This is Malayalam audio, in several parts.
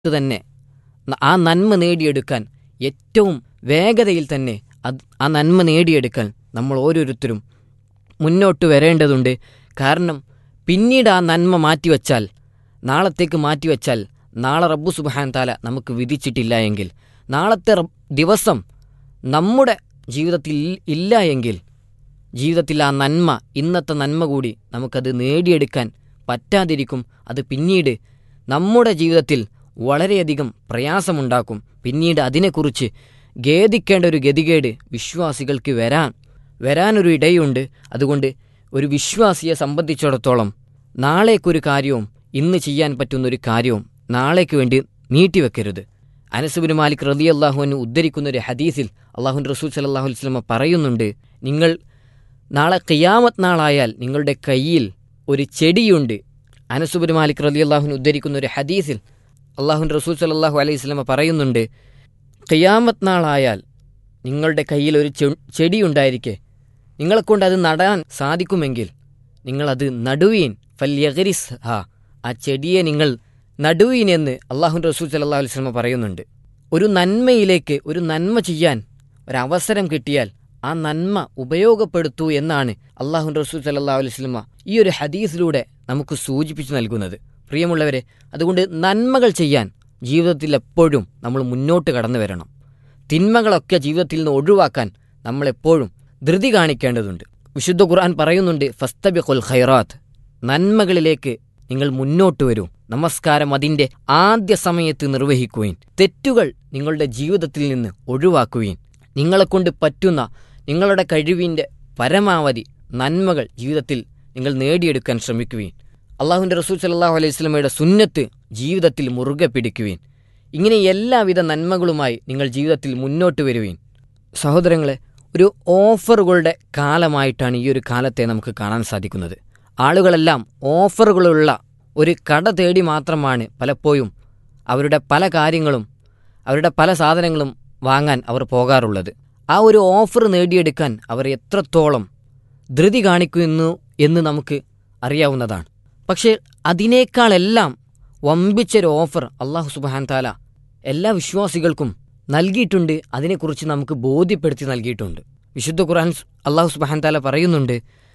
തന്നെ ന- ആ നന്മ നേടിയെടുക്കാൻ ഏറ്റവും വേഗതയിൽ തന്നെ അത് ആ നന്മ നേടിയെടുക്കാൻ നമ്മൾ ഓരോരുത്തരും മുന്നോട്ട് വരേണ്ടതുണ്ട് കാരണം പിന്നീട് ആ നന്മ മാറ്റിവെച്ചാൽ നാളത്തേക്ക് മാറ്റിവെച്ചാൽ നാളെ റബ്ബു സുബാൻ താല നമുക്ക് വിധിച്ചിട്ടില്ല എങ്കിൽ നാളത്തെ റബ് ദിവസം നമ്മുടെ ജീവിതത്തിൽ ഇല്ല എങ്കിൽ ജീവിതത്തിൽ ആ നന്മ ഇന്നത്തെ നന്മ കൂടി നമുക്കത് നേടിയെടുക്കാൻ പറ്റാതിരിക്കും അത് പിന്നീട് നമ്മുടെ ജീവിതത്തിൽ വളരെയധികം പ്രയാസമുണ്ടാക്കും പിന്നീട് അതിനെക്കുറിച്ച് ഖേദിക്കേണ്ട ഒരു ഗതികേട് വിശ്വാസികൾക്ക് വരാൻ വരാനൊരു ഇടയുണ്ട് അതുകൊണ്ട് ഒരു വിശ്വാസിയെ സംബന്ധിച്ചിടത്തോളം നാളേക്കൊരു കാര്യവും ഇന്ന് ചെയ്യാൻ പറ്റുന്ന ഒരു കാര്യവും നാളേക്ക് വേണ്ടി നീട്ടിവെക്കരുത് അനസുബിന് മാലിക് റതി അള്ളാഹുവിന് ഉദ്ധരിക്കുന്ന ഒരു ഹദീസിൽ അള്ളാഹുൻ റസൂൽ സലാഹു വസ്ലമ പറയുന്നുണ്ട് നിങ്ങൾ നാളെ ഖിയാമത്ത് നാളായാൽ നിങ്ങളുടെ കയ്യിൽ ഒരു ചെടിയുണ്ട് അനസുബിന് മാലിക് റതി അള്ളാഹുവിന് ഉദ്ധരിക്കുന്ന ഒരു ഹദീസിൽ അള്ളാഹുൻ റസൂൽ സലാഹു അലൈഹി സ്വലമ പറയുന്നുണ്ട് ഖിയാമത്ത് നാളായാൽ നിങ്ങളുടെ കയ്യിൽ ഒരു ചെ ചെടിയുണ്ടായിരിക്കെ നിങ്ങളെക്കൊണ്ട് അത് നടാൻ സാധിക്കുമെങ്കിൽ നിങ്ങളത് നടുവീൻ ഫല്യഗരിസ് ഹാ ആ ചെടിയെ നിങ്ങൾ നടുവീൻ എന്ന് അള്ളാഹുൻ റസൂൽ സല്ലാ അലൈഹി സ്വലമ പറയുന്നുണ്ട് ഒരു നന്മയിലേക്ക് ഒരു നന്മ ചെയ്യാൻ ഒരവസരം കിട്ടിയാൽ ആ നന്മ ഉപയോഗപ്പെടുത്തൂ എന്നാണ് അള്ളാഹുൻ റസൂൽ സല്ലാ അലൈഹി സ്വലമ ഈ ഒരു ഹദീസിലൂടെ നമുക്ക് സൂചിപ്പിച്ചു നൽകുന്നത് പ്രിയമുള്ളവരെ അതുകൊണ്ട് നന്മകൾ ചെയ്യാൻ ജീവിതത്തിൽ എപ്പോഴും നമ്മൾ മുന്നോട്ട് കടന്നു വരണം തിന്മകളൊക്കെ ജീവിതത്തിൽ നിന്ന് ഒഴിവാക്കാൻ നമ്മളെപ്പോഴും ധൃതി കാണിക്കേണ്ടതുണ്ട് വിശുദ്ധ ഖുർആൻ പറയുന്നുണ്ട് ഫസ്തബിഖുൽ ഖൈറാത്ത് നന്മകളിലേക്ക് നിങ്ങൾ മുന്നോട്ട് വരൂ നമസ്കാരം അതിൻ്റെ ആദ്യ സമയത്ത് നിർവഹിക്കുവീൻ തെറ്റുകൾ നിങ്ങളുടെ ജീവിതത്തിൽ നിന്ന് ഒഴിവാക്കുവീൻ നിങ്ങളെക്കൊണ്ട് പറ്റുന്ന നിങ്ങളുടെ കഴിവിൻ്റെ പരമാവധി നന്മകൾ ജീവിതത്തിൽ നിങ്ങൾ നേടിയെടുക്കാൻ ശ്രമിക്കുവീൻ അള്ളാഹുവിൻ്റെ റസൂൽ സല്ലാഹു അലൈഹി സ്വലമയുടെ സുന്നത്ത് ജീവിതത്തിൽ മുറുകെ പിടിക്കുവീൻ ഇങ്ങനെ എല്ലാവിധ നന്മകളുമായി നിങ്ങൾ ജീവിതത്തിൽ മുന്നോട്ട് വരുവീൻ സഹോദരങ്ങളെ ഒരു ഓഫറുകളുടെ കാലമായിട്ടാണ് ഈ ഒരു കാലത്തെ നമുക്ക് കാണാൻ സാധിക്കുന്നത് ആളുകളെല്ലാം ഓഫറുകളുള്ള ഒരു കട തേടി മാത്രമാണ് പലപ്പോഴും അവരുടെ പല കാര്യങ്ങളും അവരുടെ പല സാധനങ്ങളും വാങ്ങാൻ അവർ പോകാറുള്ളത് ആ ഒരു ഓഫർ നേടിയെടുക്കാൻ അവർ എത്രത്തോളം ധൃതി കാണിക്കുന്നു എന്ന് നമുക്ക് അറിയാവുന്നതാണ് പക്ഷേ അതിനേക്കാളെല്ലാം വമ്പിച്ചൊരു ഓഫർ അള്ളാഹു സുബാൻ താല എല്ലാ വിശ്വാസികൾക്കും നൽകിയിട്ടുണ്ട് അതിനെക്കുറിച്ച് നമുക്ക് ബോധ്യപ്പെടുത്തി നൽകിയിട്ടുണ്ട് വിശുദ്ധ ഖുർആൻ അള്ളാഹു സുബാൻ താല പറയുന്നുണ്ട്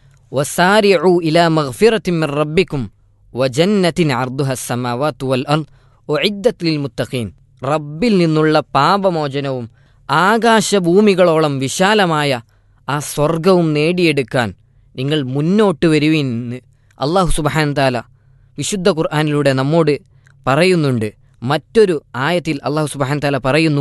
വസാരിഉ ഇലാ മഗ്ഫിറത്തിൻ മിർ റബ്ബിക്കും വജന്നത്തിൻ അർദുഹ സമാവാത്തു വൽ അർദ് ഉഇദ്ദത്ത് ലിൽ മുത്തഖീൻ റബ്ബിൽ നിന്നുള്ള പാപമോചനവും ആകാശഭൂമികളോളം വിശാലമായ ആ സ്വർഗവും നേടിയെടുക്കാൻ നിങ്ങൾ മുന്നോട്ട് വരുവിന്ന് അള്ളാഹു സുബാൻ താല വിശുദ്ധ ഖുർആാനിലൂടെ നമ്മോട് പറയുന്നുണ്ട് മറ്റൊരു ആയത്തിൽ അള്ളാഹു സുബാൻ താല പറയുന്നു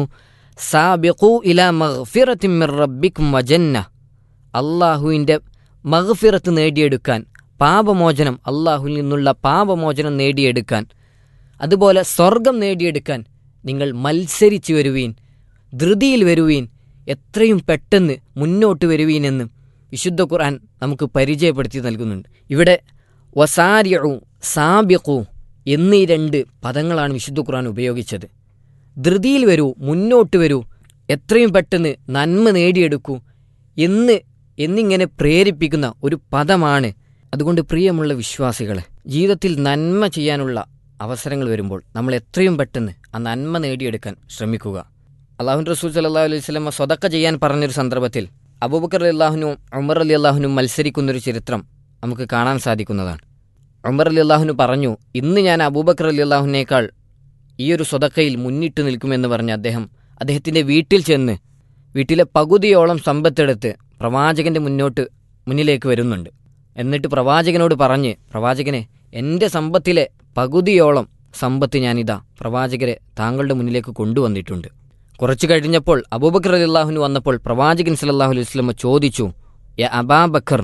സാബിഖു ഇല മഗ്ഫിറത്തിൻ മിർ റബ്ബിക്കും വജന്ന അള്ളാഹുവിൻ്റെ മഗ്ഫിറത്ത് നേടിയെടുക്കാൻ പാപമോചനം അള്ളാഹുവിൽ നിന്നുള്ള പാപമോചനം നേടിയെടുക്കാൻ അതുപോലെ സ്വർഗം നേടിയെടുക്കാൻ നിങ്ങൾ മത്സരിച്ചു വരുവീൻ ധൃതിയിൽ വരുവീൻ എത്രയും പെട്ടെന്ന് മുന്നോട്ട് വരുവീനെന്ന് വിശുദ്ധ ഖുർആൻ നമുക്ക് പരിചയപ്പെടുത്തി നൽകുന്നുണ്ട് ഇവിടെ വസാരിയു സാബിഖു എന്നീ രണ്ട് പദങ്ങളാണ് വിശുദ്ധ ഖുർആൻ ഉപയോഗിച്ചത് ധൃതിയിൽ വരൂ മുന്നോട്ട് വരൂ എത്രയും പെട്ടെന്ന് നന്മ നേടിയെടുക്കൂ എന്ന് എന്നിങ്ങനെ പ്രേരിപ്പിക്കുന്ന ഒരു പദമാണ് അതുകൊണ്ട് പ്രിയമുള്ള വിശ്വാസികളെ ജീവിതത്തിൽ നന്മ ചെയ്യാനുള്ള അവസരങ്ങൾ വരുമ്പോൾ നമ്മൾ എത്രയും പെട്ടെന്ന് ആ നന്മ നേടിയെടുക്കാൻ ശ്രമിക്കുക അള്ളാഹുൻ റസൂൽ സല്ലാ അലൈഹി സ്വലമ സ്വതക്ക ചെയ്യാൻ പറഞ്ഞൊരു സന്ദർഭത്തിൽ അബൂബക്കർ അലി അള്ളാഹുനും ഉമർ അലി അള്ളാഹുനും മത്സരിക്കുന്നൊരു ചരിത്രം നമുക്ക് കാണാൻ സാധിക്കുന്നതാണ് ഉമർ അലി അള്ളാഹുനു പറഞ്ഞു ഇന്ന് ഞാൻ അബൂബക്കർ അലി അള്ളാഹുനേക്കാൾ ഈ ഒരു സ്വതക്കയിൽ മുന്നിട്ട് നിൽക്കുമെന്ന് പറഞ്ഞ് അദ്ദേഹം അദ്ദേഹത്തിൻ്റെ വീട്ടിൽ ചെന്ന് വീട്ടിലെ പകുതിയോളം സമ്പത്തെടുത്ത് പ്രവാചകൻ്റെ മുന്നോട്ട് മുന്നിലേക്ക് വരുന്നുണ്ട് എന്നിട്ട് പ്രവാചകനോട് പറഞ്ഞ് പ്രവാചകനെ എൻ്റെ സമ്പത്തിലെ പകുതിയോളം സമ്പത്ത് ഞാനിതാ പ്രവാചകരെ താങ്കളുടെ മുന്നിലേക്ക് കൊണ്ടുവന്നിട്ടുണ്ട് കുറച്ചു കഴിഞ്ഞപ്പോൾ അബൂബക്കർ അലി അള്ളാഹുന് വന്നപ്പോൾ പ്രവാചകൻ സല്ലാഹു അലൈഹി സ്വലമ ചോദിച്ചു യ അബാബക്കർ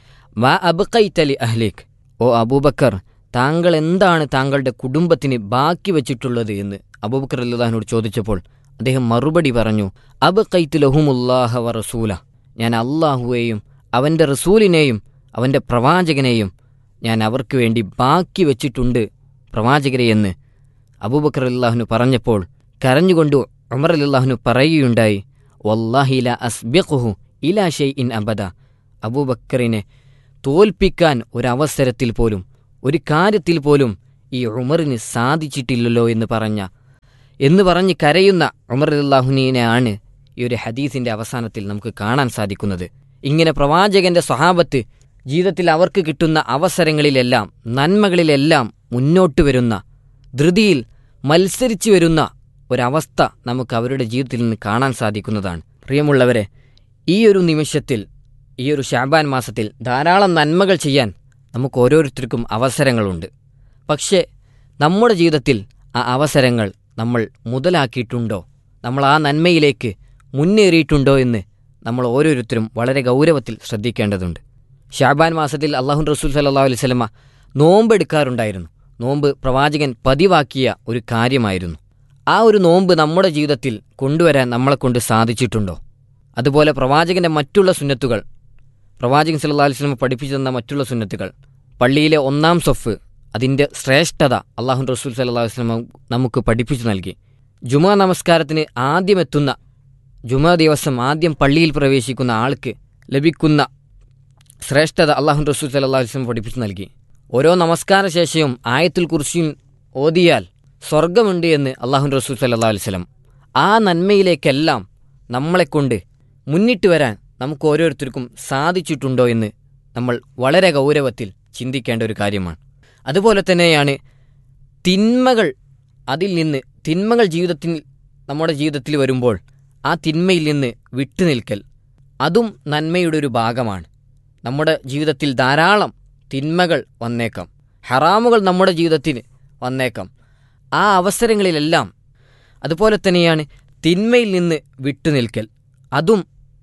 വാ അബ്ഖൈത്തലി അഹ്ലീഖ് ഓ അബൂബക്കർ താങ്കൾ എന്താണ് താങ്കളുടെ കുടുംബത്തിന് ബാക്കി വെച്ചിട്ടുള്ളത് എന്ന് അബൂബക്കർ അലി അള്ളാഹിനോട് ചോദിച്ചപ്പോൾ അദ്ദേഹം മറുപടി പറഞ്ഞു അബ് കൈത്ത് ലഹുമുല്ലാഹ വ റസൂല ഞാൻ അള്ളാഹുവേയും അവൻ്റെ റസൂലിനെയും അവൻ്റെ പ്രവാചകനെയും ഞാൻ അവർക്ക് വേണ്ടി ബാക്കി വെച്ചിട്ടുണ്ട് പ്രവാചകരെ എന്ന് അബൂബക്കർ അല്ലാഹുനു പറഞ്ഞപ്പോൾ കരഞ്ഞുകൊണ്ട് ഉമർ അല്ലാഹുനു പറയുകയുണ്ടായി വല്ലാഹില അസ്ബിഖുഹു ഇലാ ഷെയ് ഇൻ അബദ അബൂബക്കറിനെ തോൽപ്പിക്കാൻ ഒരവസരത്തിൽ പോലും ഒരു കാര്യത്തിൽ പോലും ഈ ഉമറിന് സാധിച്ചിട്ടില്ലല്ലോ എന്ന് പറഞ്ഞ എന്ന് പറഞ്ഞ് കരയുന്ന ഉമർ അള്ളാഹുനീനെയാണ് ഈ ഒരു ഹദീസിന്റെ അവസാനത്തിൽ നമുക്ക് കാണാൻ സാധിക്കുന്നത് ഇങ്ങനെ പ്രവാചകന്റെ സ്വഹാബത്ത് ജീവിതത്തിൽ അവർക്ക് കിട്ടുന്ന അവസരങ്ങളിലെല്ലാം നന്മകളിലെല്ലാം മുന്നോട്ട് വരുന്ന ധൃതിയിൽ മത്സരിച്ചു വരുന്ന ഒരവസ്ഥ നമുക്ക് അവരുടെ ജീവിതത്തിൽ നിന്ന് കാണാൻ സാധിക്കുന്നതാണ് പ്രിയമുള്ളവരെ ഈ ഒരു നിമിഷത്തിൽ ഈ ഒരു ഷാബാൻ മാസത്തിൽ ധാരാളം നന്മകൾ ചെയ്യാൻ നമുക്ക് ഓരോരുത്തർക്കും അവസരങ്ങളുണ്ട് പക്ഷേ നമ്മുടെ ജീവിതത്തിൽ ആ അവസരങ്ങൾ നമ്മൾ മുതലാക്കിയിട്ടുണ്ടോ നമ്മൾ ആ നന്മയിലേക്ക് മുന്നേറിയിട്ടുണ്ടോ എന്ന് നമ്മൾ ഓരോരുത്തരും വളരെ ഗൗരവത്തിൽ ശ്രദ്ധിക്കേണ്ടതുണ്ട് ഷാബാൻ മാസത്തിൽ അള്ളാഹു റസൂൽ സല്ലാ അലൈഹി സ്വലമ നോമ്പെടുക്കാറുണ്ടായിരുന്നു നോമ്പ് പ്രവാചകൻ പതിവാക്കിയ ഒരു കാര്യമായിരുന്നു ആ ഒരു നോമ്പ് നമ്മുടെ ജീവിതത്തിൽ കൊണ്ടുവരാൻ നമ്മളെ കൊണ്ട് സാധിച്ചിട്ടുണ്ടോ അതുപോലെ പ്രവാചകന്റെ മറ്റുള്ള സുന്നത്തുകൾ പ്രവാചകൻ സല്ലാ അലൈഹി സ്വലമ പഠിപ്പിച്ചു തന്ന മറ്റുള്ള സുന്നത്തുകൾ പള്ളിയിലെ ഒന്നാം സൊഫ് അതിൻ്റെ ശ്രേഷ്ഠത അള്ളാഹു റസൂൽ സല്ലാ വസ്ലമ നമുക്ക് പഠിപ്പിച്ചു നൽകി ജുമാ നമസ്കാരത്തിന് ആദ്യം എത്തുന്ന ജുമാ ദിവസം ആദ്യം പള്ളിയിൽ പ്രവേശിക്കുന്ന ആൾക്ക് ലഭിക്കുന്ന ശ്രേഷ്ഠത അള്ളാഹു റസൂൽ സല്ലാ വസ്ലം പഠിപ്പിച്ചു നൽകി ഓരോ നമസ്കാര ശേഷവും ആയത്തുൽ കുർസിയും ഓതിയാൽ സ്വർഗമുണ്ട് എന്ന് അള്ളാഹു റസൂൽ സല്ലാ വസ്ലം ആ നന്മയിലേക്കെല്ലാം നമ്മളെക്കൊണ്ട് മുന്നിട്ട് വരാൻ നമുക്ക് ഓരോരുത്തർക്കും സാധിച്ചിട്ടുണ്ടോ എന്ന് നമ്മൾ വളരെ ഗൗരവത്തിൽ ചിന്തിക്കേണ്ട ഒരു കാര്യമാണ് അതുപോലെ തന്നെയാണ് തിന്മകൾ അതിൽ നിന്ന് തിന്മകൾ ജീവിതത്തിൽ നമ്മുടെ ജീവിതത്തിൽ വരുമ്പോൾ ആ തിന്മയിൽ നിന്ന് വിട്ടുനിൽക്കൽ അതും നന്മയുടെ ഒരു ഭാഗമാണ് നമ്മുടെ ജീവിതത്തിൽ ധാരാളം തിന്മകൾ വന്നേക്കാം ഹറാമുകൾ നമ്മുടെ ജീവിതത്തിൽ വന്നേക്കാം ആ അവസരങ്ങളിലെല്ലാം അതുപോലെ തന്നെയാണ് തിന്മയിൽ നിന്ന് വിട്ടുനിൽക്കൽ അതും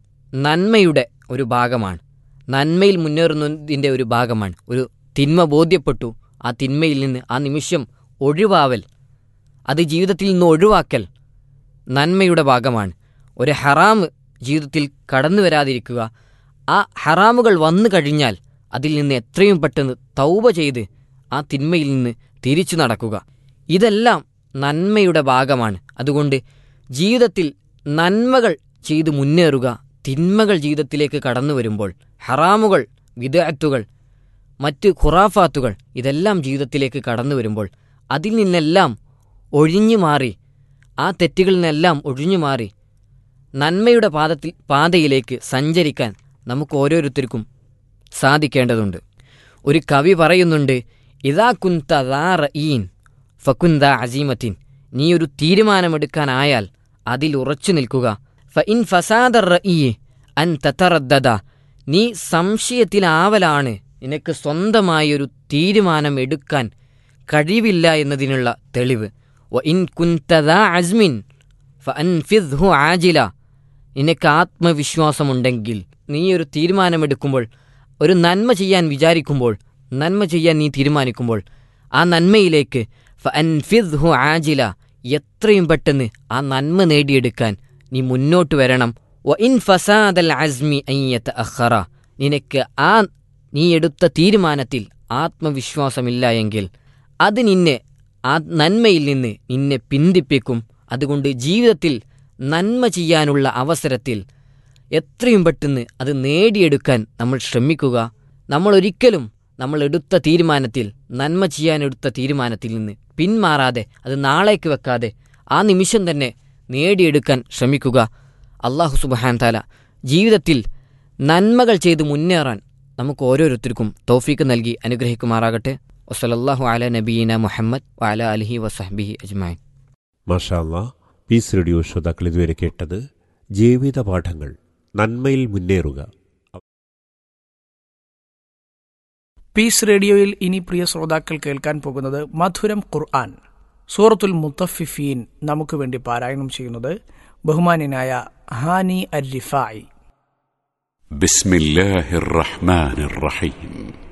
നന്മയുടെ ഒരു ഭാഗമാണ് നന്മയിൽ മുന്നേറുന്നതിൻ്റെ ഒരു ഭാഗമാണ് ഒരു തിന്മ ബോധ്യപ്പെട്ടു ആ തിന്മയിൽ നിന്ന് ആ നിമിഷം ഒഴിവാവൽ അത് ജീവിതത്തിൽ നിന്ന് ഒഴിവാക്കൽ നന്മയുടെ ഭാഗമാണ് ഒരു ഹറാം ജീവിതത്തിൽ കടന്നു വരാതിരിക്കുക ആ ഹറാമുകൾ വന്നു കഴിഞ്ഞാൽ അതിൽ നിന്ന് എത്രയും പെട്ടെന്ന് തൗബ ചെയ്ത് ആ തിന്മയിൽ നിന്ന് തിരിച്ചു നടക്കുക ഇതെല്ലാം നന്മയുടെ ഭാഗമാണ് അതുകൊണ്ട് ജീവിതത്തിൽ നന്മകൾ ചെയ്ത് മുന്നേറുക തിന്മകൾ ജീവിതത്തിലേക്ക് കടന്നു വരുമ്പോൾ ഹറാമുകൾ വിദഗ്ധത്തുകൾ മറ്റ് ഖുറാഫാത്തുകൾ ഇതെല്ലാം ജീവിതത്തിലേക്ക് കടന്നു വരുമ്പോൾ അതിൽ നിന്നെല്ലാം ഒഴിഞ്ഞു മാറി ആ തെറ്റുകളിൽ നിന്നെല്ലാം ഒഴിഞ്ഞു മാറി നന്മയുടെ പാദത്തിൽ പാതയിലേക്ക് സഞ്ചരിക്കാൻ നമുക്ക് ഓരോരുത്തർക്കും സാധിക്കേണ്ടതുണ്ട് ഒരു കവി പറയുന്നുണ്ട് ഇതാ കുന്ത ഈൻ ഫക്കുന്ത അസീമത്തിൻ നീ ഒരു തീരുമാനമെടുക്കാനായാൽ അതിൽ ഉറച്ചു നിൽക്കുക ഫ ഇൻ ഫസാദർ റഈ അൻ തതറദ്ദദ നീ സംശയത്തിലാവലാണ് നിനക്ക് സ്വന്തമായൊരു തീരുമാനം എടുക്കാൻ കഴിവില്ല എന്നതിനുള്ള തെളിവ് വ ഇൻ കുന്തദ അസ്മിൻ ഫ അൻഫിദ്ഹു ആജില നിനക്ക് ആത്മവിശ്വാസമുണ്ടെങ്കിൽ നീ ഒരു തീരുമാനമെടുക്കുമ്പോൾ ഒരു നന്മ ചെയ്യാൻ വിചാരിക്കുമ്പോൾ നന്മ ചെയ്യാൻ നീ തീരുമാനിക്കുമ്പോൾ ആ നന്മയിലേക്ക് ഫ അൻഫിദ്ഹു ആജില എത്രയും പെട്ടെന്ന് ആ നന്മ നേടിയെടുക്കാൻ നീ മുന്നോട്ട് വരണം വ ഇൻ ഫസാദൽ അസ്മി അയ്യത്ത് അഖറ നിനക്ക് ആ നീ എടുത്ത തീരുമാനത്തിൽ ആത്മവിശ്വാസമില്ല എങ്കിൽ അത് നിന്നെ ആ നന്മയിൽ നിന്ന് നിന്നെ പിന്തിപ്പിക്കും അതുകൊണ്ട് ജീവിതത്തിൽ നന്മ ചെയ്യാനുള്ള അവസരത്തിൽ എത്രയും പെട്ടെന്ന് അത് നേടിയെടുക്കാൻ നമ്മൾ ശ്രമിക്കുക നമ്മൾ ഒരിക്കലും നമ്മൾ എടുത്ത തീരുമാനത്തിൽ നന്മ ചെയ്യാനെടുത്ത തീരുമാനത്തിൽ നിന്ന് പിന്മാറാതെ അത് നാളേക്ക് വെക്കാതെ ആ നിമിഷം തന്നെ നേടിയെടുക്കാൻ ശ്രമിക്കുക അള്ളാഹു സുബഹാൻ താല ജീവിതത്തിൽ നന്മകൾ ചെയ്ത് മുന്നേറാൻ നമുക്ക് ഓരോരുത്തർക്കും തൗഫീക്ക് നൽകി അനുഗ്രഹിക്കുമാറാകട്ടെ വസലല്ലാഹു അല നബീന മുഹമ്മദ് വഅല അലഹി വസഹബിഹി അജ്മാൻ മാഷാല്ല പീസ് റേഡിയോ ശ്രോതാക്കൾ ഇതുവരെ കേട്ടത് ജീവിത പാഠങ്ങൾ നന്മയിൽ മുന്നേറുക പീസ് റേഡിയോയിൽ ഇനി പ്രിയ ശ്രോതാക്കൾ കേൾക്കാൻ പോകുന്നത് മധുരം ഖുർആൻ സൂറത്തുൽ മുത്തഫിഫീൻ നമുക്ക് വേണ്ടി പാരായണം ചെയ്യുന്നത് ബഹുമാന്യനായ ഹാനി അർ റിഫായി بسم الله الرحمن الرحيم